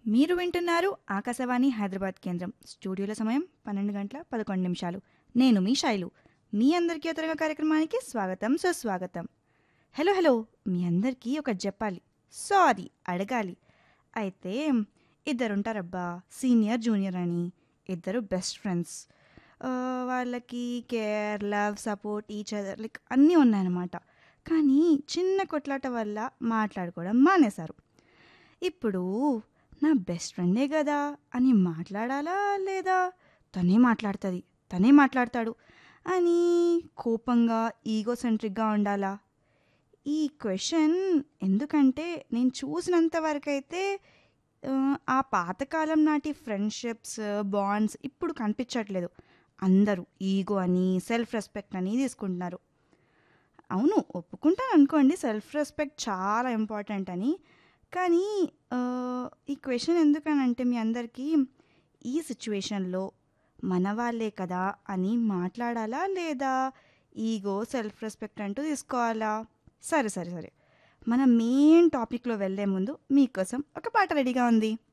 మీరు వింటున్నారు ఆకాశవాణి హైదరాబాద్ కేంద్రం స్టూడియోల సమయం పన్నెండు గంటల పదకొండు నిమిషాలు నేను మీ శైలు మీ అందరికీ ఉత్తరంగా కార్యక్రమానికి స్వాగతం సుస్వాగతం హలో హలో మీ అందరికీ ఒకటి చెప్పాలి సారీ అడగాలి అయితే ఇద్దరుంటారబ్బా సీనియర్ జూనియర్ అని ఇద్దరు బెస్ట్ ఫ్రెండ్స్ వాళ్ళకి care love support each other like అన్నీ ఉన్నాయన్నమాట కానీ చిన్న కొట్లాట వల్ల మాట్లాడుకోవడం మానేశారు ఇప్పుడు నా బెస్ట్ ఫ్రెండే కదా అని మాట్లాడాలా లేదా తనే మాట్లాడుతుంది తనే మాట్లాడతాడు అని కోపంగా ఈగో సెంట్రిక్గా ఉండాలా ఈ క్వశ్చన్ ఎందుకంటే నేను చూసినంత వరకు అయితే ఆ, ఆ పాతకాలం నాటి ఫ్రెండ్షిప్స్ బాండ్స్ ఇప్పుడు కనిపించట్లేదు అందరూ ఈగో అని సెల్ఫ్ రెస్పెక్ట్ అని తీసుకుంటున్నారు అవును ఒప్పుకుంటాను అనుకోండి సెల్ఫ్ రెస్పెక్ట్ చాలా ఇంపార్టెంట్ అని కానీ ఆ, ఈ క్వశ్చన్ ఎందుకనంటే మీ అందరికీ ఈ సిచ్యువేషన్లో మన వాళ్ళే కదా అని మాట్లాడాలా లేదా ఈగో సెల్ఫ్ రెస్పెక్ట్ అంటూ తీసుకోవాలా సరే సరే సరే మన మెయిన్ టాపిక్లో వెళ్ళే ముందు మీకోసం ఒక పాట రెడీగా ఉంది